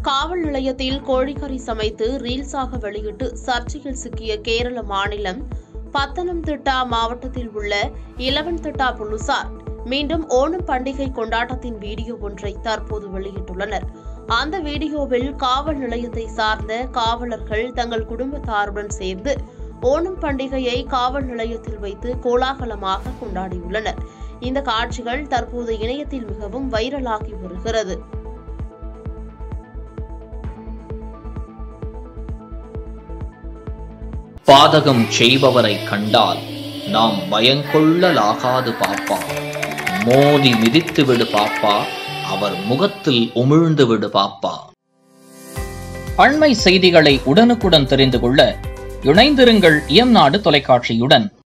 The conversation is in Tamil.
காவல் நிலையத்தில் கோழிக்கறி சமைத்து ரீல்ஸாக வெளியிட்டு சர்ச்சையில் சிக்கிய கேரள மாநிலம் பத்தனம்திட்டா மாவட்டத்தில் உள்ள இலவன்திட்டா போலீசார் மீண்டும் ஓணம் பண்டிகை கொண்டாட்டத்தின் வீடியோ ஒன்றை தற்போது வெளியிட்டுள்ளனர் அந்த வீடியோவில் காவல் நிலையத்தை சார்ந்த காவலர்கள் தங்கள் குடும்பத்தாருடன் சேர்ந்து ஓணம் பண்டிகையை காவல் நிலையத்தில் வைத்து கோலாகலமாக கொண்டாடியுள்ளனர் இந்த காட்சிகள் தற்போது இணையத்தில் மிகவும் வைரலாகி வருகிறது பாதகம் செய்பவரை கண்டால் நாம் பயங்கொள்ளலாகாது பாப்பா மோதி மிதித்து விடு பாப்பா அவர் முகத்தில் உமிழ்ந்து விடு பாப்பா அண்மை செய்திகளை உடனுக்குடன் தெரிந்து கொள்ள இணைந்திருங்கள் இயம்நாடு தொலைக்காட்சியுடன்